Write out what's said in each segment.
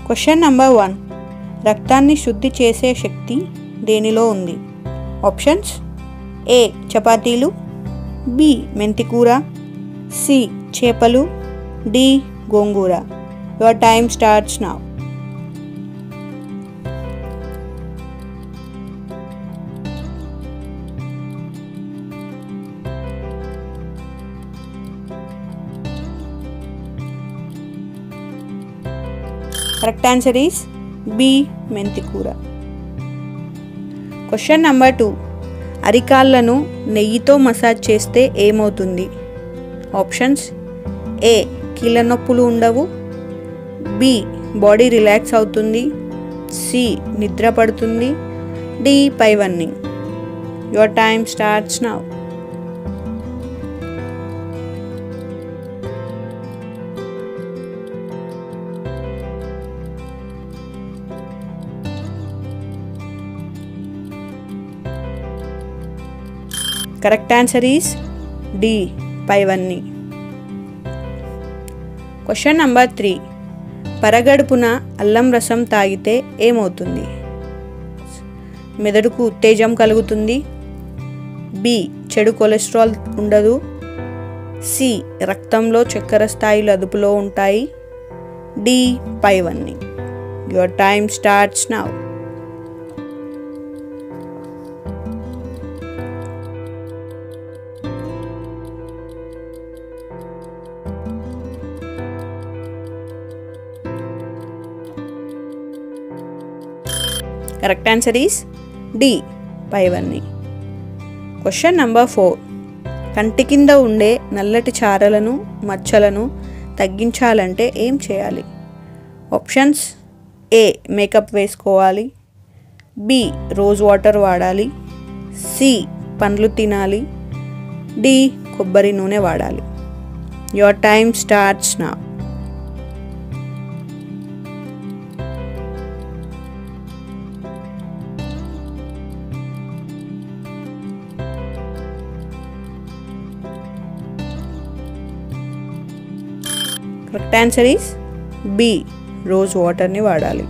question number one రక్తాన్ని శుద్ధి చేసే శక్తి దేనిలో ఉంది ఆప్షన్స్ ఏ చపాతీలు బి మెంతికూర సి చేపలు డి గోంగూర your time starts now correct answer is B మెంతికూర క్వశ్చన్ నెంబర్ టూ అరికాళ్ళను నెయ్యితో మసాజ్ చేస్తే ఏమవుతుంది ఆప్షన్స్ ఏ కీళ్ళ నొప్పులు ఉండవు బి బాడీ రిలాక్స్ అవుతుంది సి నిద్ర పడుతుంది డి పైవన్నీ your time starts now correct answer is D పైవన్నీ క్వశ్చన్ నంబర్ త్రీ పరగడుపున అల్లం రసం తాగితే ఏమవుతుంది మెదడుకు ఉత్తేజం కలుగుతుంది బి చెడు కొలెస్ట్రాల్ ఉండదు సి రక్తంలో చక్కెర స్థాయిలు అదుపులో ఉంటాయి డి పైవన్నీ your time starts now correct answer is D పైవన్నీ క్వశ్చన్ నంబర్ ఫోర్ కంటి కింద ఉండే నల్లటి చారలను మచ్చలను తగ్గించాలంటే ఏం చేయాలి ఆప్షన్స్ ఏ మేకప్ వేసుకోవాలి బి రోజ్ వాటర్ వాడాలి సి పండ్లు తినాలి డి కొబ్బరి నూనె వాడాలి your time starts now correct answer is B rose వాటర్ని వాడాలి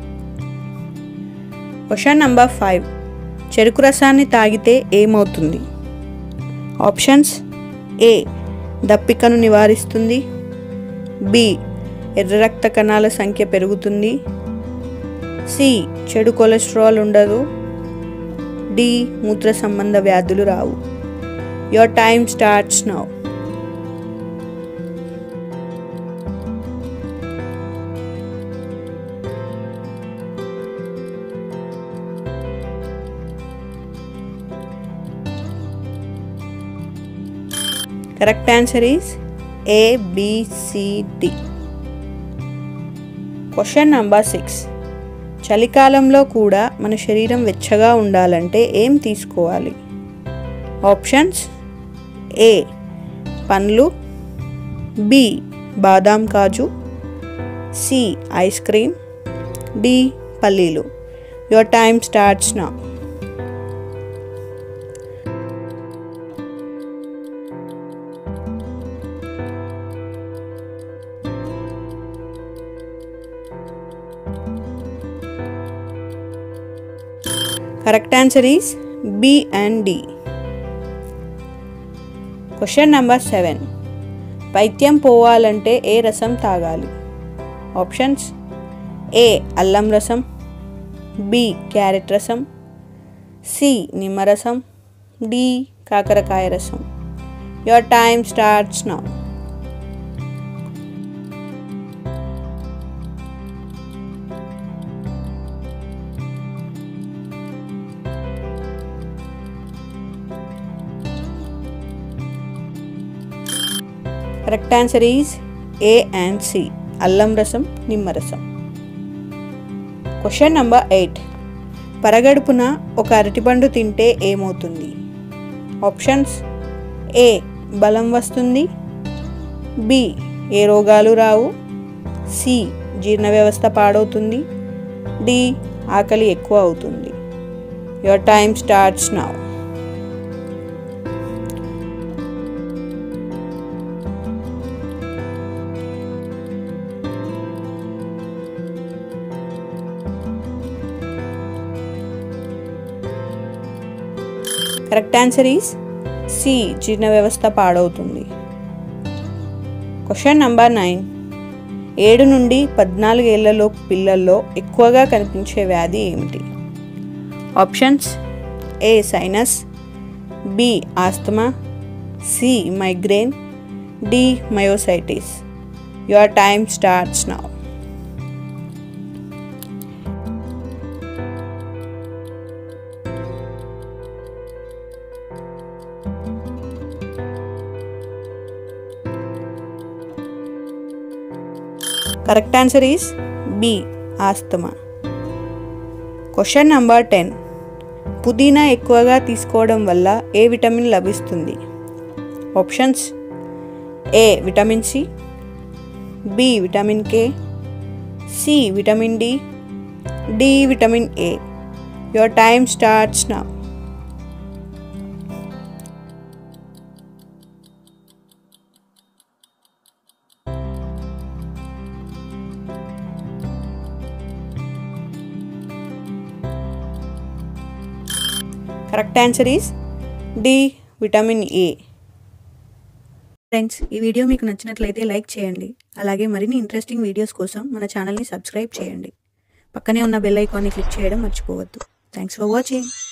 క్వశ్చన్ నంబర్ ఫైవ్ చెరుకు రసాన్ని తాగితే ఏమవుతుంది ఆప్షన్స్ ఏ దప్పికను నివారిస్తుంది బి ఎర్ర రక్త కణాల సంఖ్య పెరుగుతుంది సి చెడు కొలెస్ట్రాల్ ఉండదు డి మూత్ర సంబంధ వ్యాధులు రావు your time starts now correct answer is A B C D question number six చలికాలంలో కూడా మన శరీరం వెచ్చగా ఉండాలంటే ఏం తీసుకోవాలి ఆప్షన్స్ ఏ పండ్లు బి బాదాం కాజు సి ఐస్ క్రీమ్ డి పల్లీలు your time starts now correct answer is B and D question number seven పైత్యం పోవాలంటే ఏ రసం తాగాలి ఆప్షన్స్ ఏ అల్లం రసం బి క్యారెట్ రసం సి నిమ్మరసం డి కాకరకాయ రసం your time starts now correct answer is A and C అల్లం రసం నిమ్మరసం క్వశ్చన్ నంబర్ ఎయిట్ పరగడుపున ఒక అరటిపండు తింటే ఏమవుతుంది ఆప్షన్స్ ఏ బలం వస్తుంది బి ఏ రోగాలు రావు సి జీర్ణ వ్యవస్థ పాడవుతుంది డి ఆకలి ఎక్కువ అవుతుంది your time starts now correct answer is C జీర్ణ వ్యవస్థ పాడవుతుంది క్వశ్చన్ నంబర్ నైన్ ఏడు నుండి పద్నాలుగేళ్లలో పిల్లల్లో ఎక్కువగా కనిపించే వ్యాధి ఏమిటి options A sinus B asthma C migraine D myositis your time starts now correct answer is B asthma question number ten పుదీనా ఎక్కువగా తీసుకోవడం వల్ల ఏ విటమిన్ లభిస్తుంది options A vitamin C B vitamin K C vitamin D D vitamin A your time starts now correct answer is D vitamin A friends ఈ video మీకు నచ్చినట్లయితే like చేయండి అలాగే మరిన్ని ఇంట్రెస్టింగ్ వీడియోస్ కోసం మన ఛానల్ని సబ్స్క్రైబ్ చేయండి పక్కనే ఉన్న బెల్ ఐకాన్ని క్లిక్ చేయడం మర్చిపోవద్దు థ్యాంక్స్ ఫర్ వాచింగ్